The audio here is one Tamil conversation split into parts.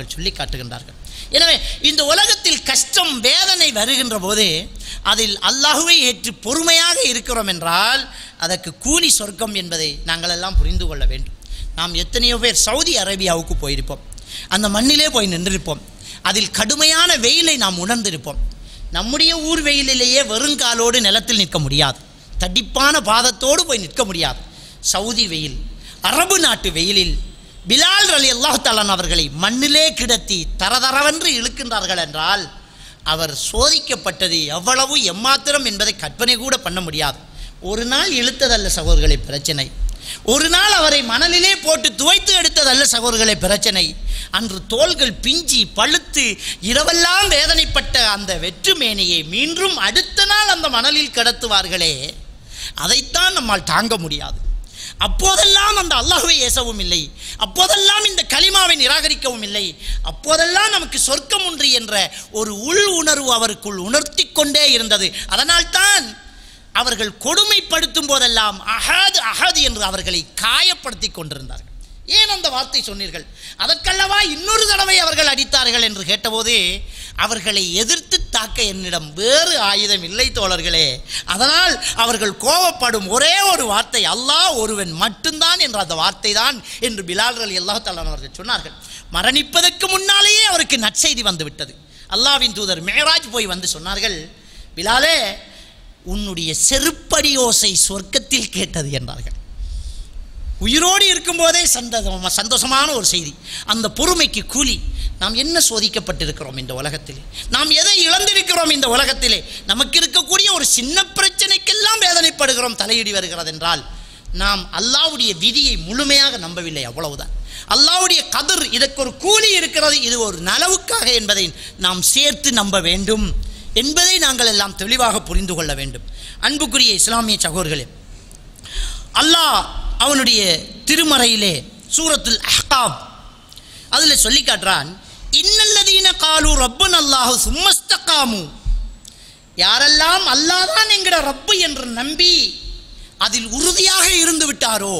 அவர்கள் சொல்லி காட்டுகின்றார்கள் எனவே இந்த உலகத்தில் கஷ்டம் வேதனை வருகின்ற போது அதில் அல்லாஹுவை ஏற்று பொறுமையாக இருக்கிறோம் என்றால் அதற்கு கூலி சொர்க்கம் என்பதை நாங்கள் எல்லாம் புரிந்து கொள்ள வேண்டும் நாம் எத்தனையோ பேர் சவுதி அரேபியாவுக்கு போயிருப்போம் அந்த மண்ணிலே போய் நின்றிருப்போம் அதில் கடுமையான வெயிலை நாம் உணர்ந்திருப்போம் நம்முடைய ஊர் வெயிலிலேயே வெறுங்காலோடு நிலத்தில் நிற்க முடியாது தடிப்பான பாதத்தோடு போய் நிற்க முடியாது சவுதி வெயில் அரபு நாட்டு வெயிலில் பிலால் அலி அல்லாஹாலன் அவர்களை மண்ணிலே கிடத்தி தரதரவென்று இழுக்கின்றார்கள் என்றால் அவர் சோதிக்கப்பட்டது எவ்வளவு எம்மாத்திரம் என்பதை கற்பனை கூட பண்ண முடியாது ஒரு நாள் இழுத்ததல்ல சகோதரர்களை பிரச்சனை ஒரு நாள் அவரை மணலிலே போட்டு துவைத்து எடுத்ததல்ல சகோதரர்களை பிரச்சனை அன்று தோள்கள் பிஞ்சி பழுத்து இரவெல்லாம் வேதனைப்பட்ட அந்த வெற்றுமேனியை மீண்டும் அடுத்த நாள் அந்த மணலில் கிடத்துவார்களே அதைத்தான் நம்மால் தாங்க முடியாது அப்போதெல்லாம் அந்த அல்லாஹுவை ஏசவும் இல்லை அப்போதெல்லாம் இந்த கலிமாவை நிராகரிக்கவும் இல்லை அப்போதெல்லாம் நமக்கு சொர்க்கம் உண்டு என்ற ஒரு உள் உணர்வு அவருக்குள் உணர்த்தி கொண்டே இருந்தது அதனால்தான் அவர்கள் கொடுமைப்படுத்தும் போதெல்லாம் அஹாது அஹாது என்று அவர்களை காயப்படுத்தி கொண்டிருந்தார்கள் ஏன் அந்த வார்த்தை சொன்னீர்கள் அதற்கல்லவா இன்னொரு தடவை அவர்கள் அடித்தார்கள் என்று கேட்டபோது அவர்களை எதிர்த்து தாக்க என்னிடம் வேறு ஆயுதம் இல்லை தோழர்களே அதனால் அவர்கள் கோபப்படும் ஒரே ஒரு வார்த்தை அல்லாஹ் ஒருவன் மட்டும்தான் என்ற அந்த வார்த்தை தான் என்று பிலால் அலி அல்லாஹாலான் அவர்கள் சொன்னார்கள் மரணிப்பதற்கு முன்னாலேயே அவருக்கு நற்செய்தி வந்து விட்டது அல்லாவின் தூதர் மேராஜ் போய் வந்து சொன்னார்கள் பிலாலே உன்னுடைய செருப்படி ஓசை சொர்க்கத்தில் கேட்டது என்றார்கள் உயிரோடு இருக்கும்போதே சந்தோஷமா சந்தோஷமான ஒரு செய்தி அந்த பொறுமைக்கு கூலி நாம் என்ன சோதிக்கப்பட்டிருக்கிறோம் இந்த உலகத்திலே நாம் எதை இழந்திருக்கிறோம் இந்த உலகத்திலே நமக்கு இருக்கக்கூடிய ஒரு சின்ன பிரச்சனைக்கெல்லாம் வேதனைப்படுகிறோம் தலையிடி வருகிறது என்றால் நாம் அல்லாவுடைய விதியை முழுமையாக நம்பவில்லை அவ்வளவுதான் அல்லாவுடைய கதிர் இதற்கு ஒரு கூலி இருக்கிறது இது ஒரு நலவுக்காக என்பதை நாம் சேர்த்து நம்ப வேண்டும் என்பதை நாங்கள் எல்லாம் தெளிவாக புரிந்து கொள்ள வேண்டும் அன்புக்குரிய இஸ்லாமிய சகோதர்களே அல்லாஹ் அவனுடைய திருமறையிலே சூரத்துல் அஹ்காப் அதில் சொல்லி காட்டுறான் இன்னல்லதீன காலு ரப்பன் அல்லாஹு சும்மஸ்தகாமு யாரெல்லாம் அல்லாஹ் தான் என்கிற ரப்பு என்று நம்பி அதில் உறுதியாக இருந்து விட்டாரோ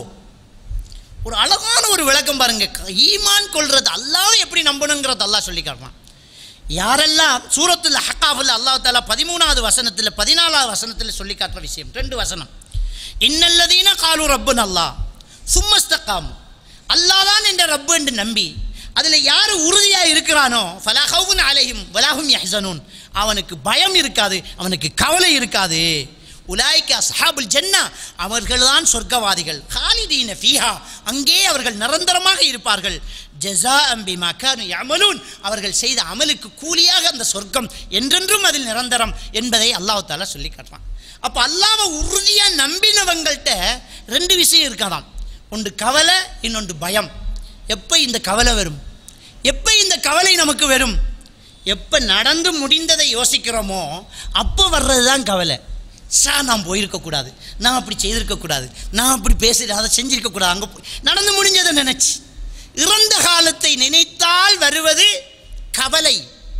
ஒரு அழகான ஒரு விளக்கம் பாருங்க ஈமான் கொள்றது அல்லாஹ் எப்படி நம்பணுங்கிறது அல்லாஹ் சொல்லி காட்டுறான் யாரெல்லாம் சூரத்தில் ஹக்காவில் அல்லாஹ் தாலா பதிமூணாவது வசனத்தில் பதினாலாவது வசனத்தில் சொல்லி காட்டுற விஷயம் ரெண்டு வசனம் இன்னல்லதீன காலு ரப்பு அல்லா சும்மஸ்தக்காமு அல்லாஹ் தான் என்ற ரப்பு என்று நம்பி அதில் யார் உறுதியாக இருக்கிறானோ ஃபலஹவுன் அலையும் வலாஹும் யஹ்சனூன் அவனுக்கு பயம் இருக்காது அவனுக்கு கவலை இருக்காது உலாய்க்கு அஸ்ஹாபுல் ஜன்னா அவர்கள்தான் சொர்க்கவாதிகள் ஹாலிதீன ஃபீஹா அங்கே அவர்கள் நிரந்தரமாக இருப்பார்கள் ஜஸா அம்பி மக்கானு யமலூன் அவர்கள் செய்த அமலுக்கு கூலியாக அந்த சொர்க்கம் என்றென்றும் அதில் நிரந்தரம் என்பதை அல்லாஹ் தாலா சொல்லி காட்டுறான் அப்போ அல்லாவை உறுதியாக நம்பினவங்கள்ட்ட ரெண்டு விஷயம் இருக்காதாம் ஒன்று கவலை இன்னொன்று பயம் எப்போ இந்த கவலை வரும் எப்போ இந்த கவலை நமக்கு வரும் எப்போ நடந்து முடிந்ததை யோசிக்கிறோமோ அப்போ வர்றது தான் கவலை சா நான் போயிருக்கக்கூடாது நான் அப்படி செய்திருக்கக்கூடாது நான் அப்படி பேசி அதை செஞ்சிருக்கக்கூடாது அங்கே போய் நடந்து முடிஞ்சதை நினச்சி இறந்த காலத்தை நினைத்தால் வருவது கவலை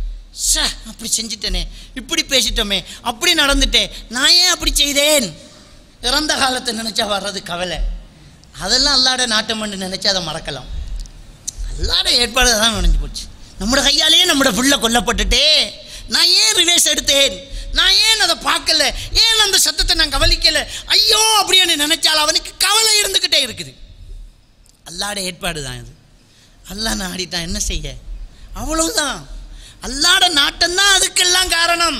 ச அப்படி செஞ்சிட்டனே இப்படி பேசிட்டோமே அப்படி நடந்துட்டேன் நான் ஏன் அப்படி செய்தேன் இறந்த காலத்தை நினச்சா வர்றது கவலை அதெல்லாம் அல்லாட நாட்டம் பண்ணி நினச்சா அதை மறக்கலாம் அல்லாட ஏற்பாடு தான் நினைஞ்சு போச்சு நம்மளோட கையாலேயே நம்மளோட புள்ள கொல்லப்பட்டுட்டே நான் ஏன் ரிவேஸ் எடுத்தேன் நான் ஏன் அதை பார்க்கல ஏன் அந்த சத்தத்தை நான் கவனிக்கல ஐயோ அப்படின்னு நினைச்சால் அவனுக்கு கவலை இருந்துக்கிட்டே இருக்குது அல்லாட ஏற்பாடு தான் இது அல்லாஹ் நாடிட்டான் என்ன செய்ய அவ்வளவுதான் அல்லாட நாட்டம்தான் அதுக்கெல்லாம் காரணம்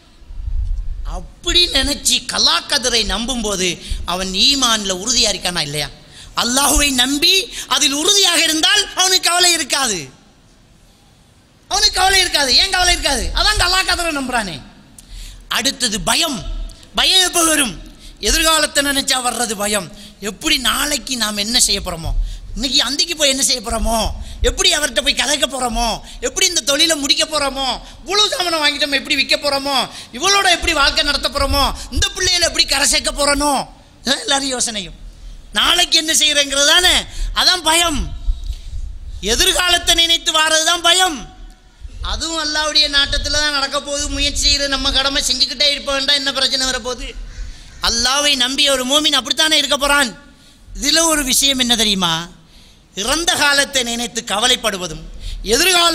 அப்படி நினைச்சு கலாக்கதிரை நம்பும்போது அவன் ஈமான்ல உறுதியா இருக்கானா இல்லையா அல்லாஹுவை நம்பி அதில் உறுதியாக இருந்தால் அவனுக்கு கவலை இருக்காது அவனுக்கு கவலை இருக்காது ஏன் கவலை இருக்காது அதான் கலாக்கதிரை நம்புறானே அடுத்தது பயம் பயம் எப்போ வரும் எதிர்காலத்தை நினைச்சா வர்றது பயம் எப்படி நாளைக்கு நாம் என்ன செய்ய போகிறோமோ இன்னைக்கு அந்திக்கு போய் என்ன செய்ய போகிறோமோ எப்படி அவர்கிட்ட போய் கதைக்க போகிறோமோ எப்படி இந்த தொழிலை முடிக்க போகிறோமோ இவ்வளோ சாமானம் வாங்கிட்டோம் எப்படி விற்க போகிறோமோ இவளோட எப்படி வாழ்க்கை நடத்த போகிறோமோ இந்த பிள்ளைகளை எப்படி கரை சேர்க்க போகிறனோ இதான் எல்லாரும் யோசனையும் நாளைக்கு என்ன செய்கிறேங்கிறது தானே அதான் பயம் எதிர்காலத்தை நினைத்து வாரது தான் பயம் அதுவும் அல்லாவுடைய நாட்டத்தில் தான் நடக்க போகுது முயற்சி செய்கிற நம்ம கடமை செஞ்சுக்கிட்டே இருப்ப வேண்டாம் என்ன பிரச்சனை வரப்போகுது அல்லாவை நம்பி ஒரு மூமின் அப்படித்தானே இருக்க போகிறான் இதில் ஒரு விஷயம் என்ன தெரியுமா இறந்த காலத்தை நினைத்து கவலைப்படுவதும் எதிர்கால